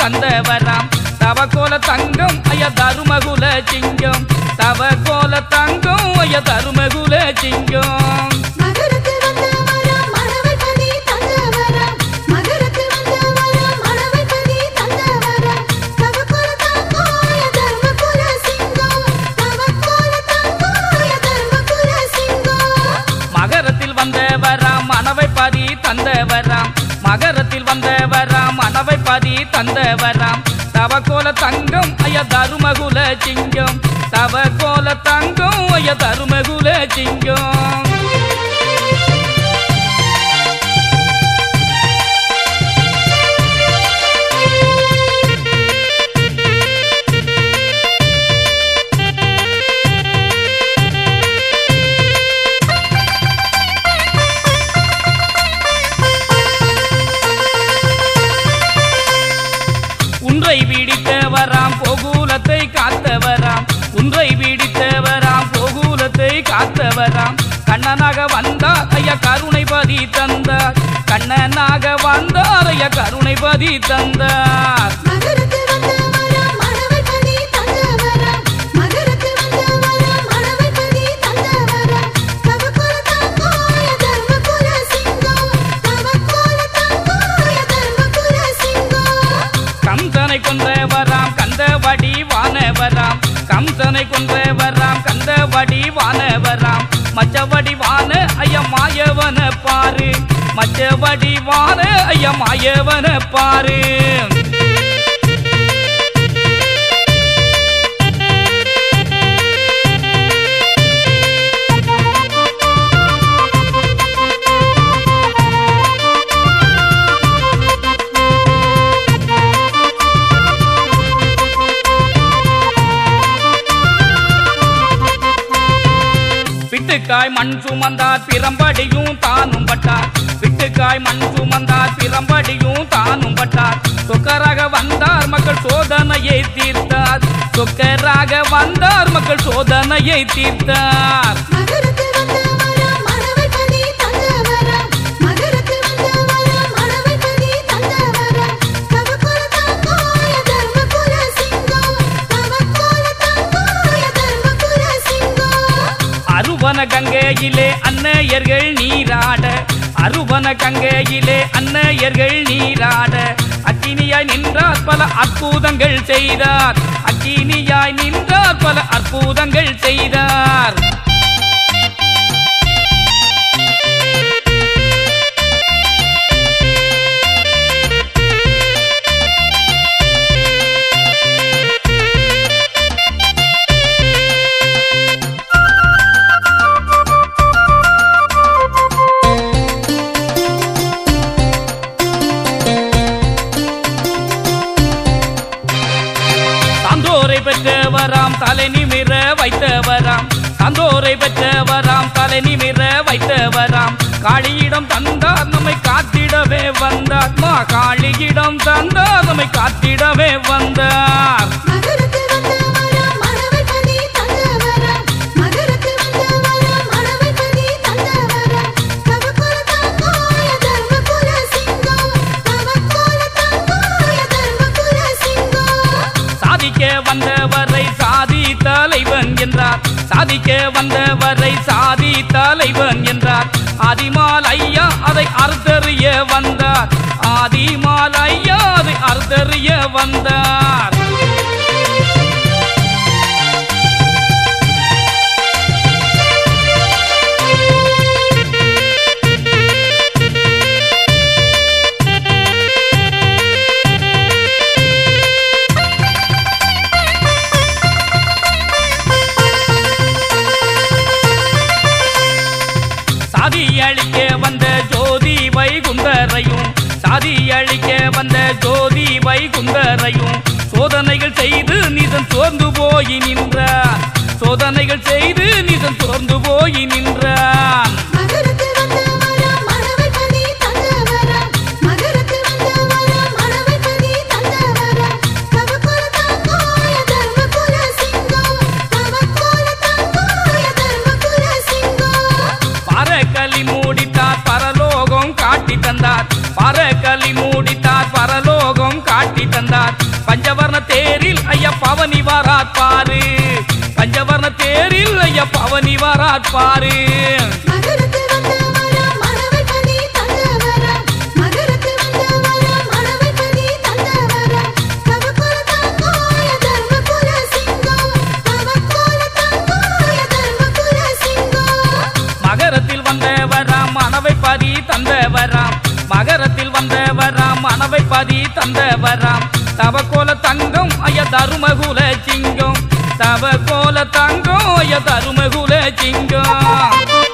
தந்தவராம் தவக்கோல தங்கம் ஐய தருமகுல சிங்கம் தவக்கோல தங்கம் ஐய தருமகுல சிங்கம் மகரத்து வந்தவராம் மணவர்பதி தந்தவராம் மகரத்து வந்தவராம் மணவர்பதி தந்தவராம் தவக்கோல தங்கோய தர்மகுல சிங்கம் தவக்கோல தங்கோய தர்மகுல சிங்கம் மகரத்தில் வந்தவராம் மணவை பதி தந்தவராம் மகரத்தில் வந்தவராம் மணவை பதி தந்தவராம் தவக்கோல தங்கம் ஐய தருமகுல சிங்கம் தவக்கோல தங்கம் ஐய தருமகுல சிங்கம் உன்றை பிடித்தவராம் போகூலத்தை காத்தவராம் உன்றை பிடித்தவராம் போகூலத்தை காத்தவராம் கண்ணனாக வந்தார் ஐயா கருணை பதி தந்தார் கண்ணனாக வந்தார் ஐயா கருணை பதி தந்தார் மகரத்து வந்தவராம் மணவர்பதி தந்தவராம் மகரத்து வந்தவராம் மணவர்பதி தந்தவராம் தவக்கோல தங்கோய தர்மகுல சிங்கம் தவக்கோல தங்கோய தர்மகுல சிங்கம் கம்சனை கொன்றவராம் கந்தவடி வானவராம் கம்சனை கொன்றவராம் கந்தவடி வானவராம் மச்சவடி வான ஐயா மாயவன பாரு மச்சவடி வான ஐயா மாயவன பாரு பிட்டுக்காய் மண் சுமந்தார் பிரம்படியும் தானும் பட்டார் பிட்டுக்காய் மண் சுமந்தார் பிரம்படியும் தானும் பட்டார் சொக்கராக வந்தார் மக்கள் சோதனையை தீர்த்தார் சொக்கராக வந்தார் மக்கள் சோதனையை தீர்த்தார் மகரத்து வந்தவராம் மணவர்பதி தந்தவராம் மகரத்து வந்தவராம் மணவர்பதி தந்தவராம் தவக்கோல தங்கோய தர்மகுல சிங்கம் தவக்கோல தங்கோய தர்மகுல சிங்கம் அருவன கங்கையிலே அன்னையர்கள் நீராட அருவன கங்கையிலே அன்னையர்கள் நீராட அக்கினியாய் நின்றார் பல அற்புதங்கள் செய்தார் அக்கினியாய் நின்றார் பல அற்புதங்கள் செய்தார் சான்றோரை பெற்றவராம் தலை நிமிர வைத்தவராம் சான்றோரை பெற்றவராம் தலை நிமிர வைத்தவராம் காளியிடம் தந்தார் நம்மை காத்திடவே வந்தார் மா காளியிடம் தந்தார் நம்மை காத்திடவே வந்தார் மகரத்து வந்தவராம் மணவர்பதி தந்தவராம் மகரத்து வந்தவராம் மணவர்பதி தந்தவராம் தவக்கோல தங்கோய தர்மகுல சிங்கம் தவக்கோல தங்கோய தர்மகுல சிங்கம் சாதிக்க வந்தவரை சாதி தலைவன் என்றார் சாதிக்க வந்தவரை சாதி தலைவன் என்றார் ஆதிமால் ஐயா அதை அறுத்தறிய வந்தார் ஆதிமால் ஐயா அதை அறுத்தறிய வந்தார் சாதி அழிக்க வந்த ஜோதி வைகுந்தரையும் சாதி அழிக்க வந்த ஜோதி வைகுந்தரையும் சோதனைகள் செய்து நிதன் சோர்ந்து போய் நின்றார் சோதனைகள் செய்து நிதன் சோர்ந்து போய் நின்றான் மகரத்து வந்தவராம் மணவர்பதி தந்தவராம் மகரத்து வந்தவராம் மணவர்பதி தந்தவராம் தவக்கோல தங்கோய தர்மகுல சிங்கம் தவக்கோல தங்கோய தர்மகுல சிங்கம் பரக்கலி மூடித்தார் பரலோகம் காட்டி தந்தார் பரக்கலி மூடித்தார் பரலோகம் காட்டி தந்தார் வந்தார் பஞ்சவர்ண தேரில் ஐயா பவனி வாரார் பாரு பஞ்சவர்ண தேரில் ஐயா பவனி வாரார் பாரு மகரத்து வந்தவரா மணவைப்பதி தந்தவரா மகரத்து வந்தவரா மணவைப்பதி தந்தவரா தவக்குல தங்கோய தர்மகுல சிங்கம் தவக்குல தங்கோய தர்மகுல சிங்கம் மகரத்தில் வந்தவராம் மணவை பதி தந்தவராம் மகரத்தில் வந்தவராம் மணவை பதி தந்தவராம் தவக்கோல தங்கம் ஐய தருமகுல சிங்கம் தவக்கோல தங்கம் ஐய தருமகுல சிங்கம்